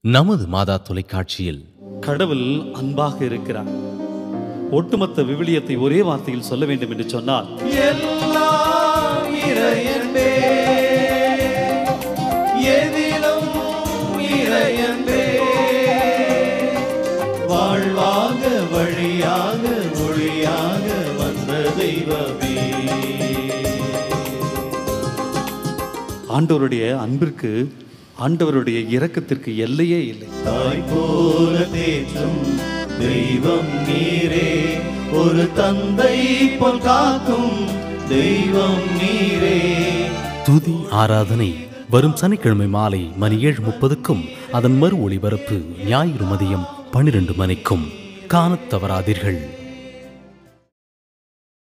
நமது மாதா தொலைக்காட்சியில் கடவுள் அன்பாக இருக்கிறார் ஒட்டுமொத்த விவிலியத்தை ஒரே வார்த்தையில் சொல்ல வேண்டும் என்று சொன்னால் எல்லாம் இறையன்பே எதிலும் இறையன்பே வாழ்வாக வழியாக மொழியாக வந்த தெய்வமே ஆண்டவருடைய அன்பிற்கு ஆண்டவருடைய இரக்கத்திற்கு எல்லையே இல்லை தாய் போல தேற்றும் தெய்வம் நீரே ஒரு தந்தை போல் காக்கும் தெய்வம் நீரே துதி ஆராதனை வரும் சனிக்கிழமை மாலை மணி ஏழு முப்பதுக்கும் அதன் மறு ஒளிபரப்பு ஞாயிறு மதியம் பன்னிரண்டு மணிக்கும் காணத் தவறாதீர்கள்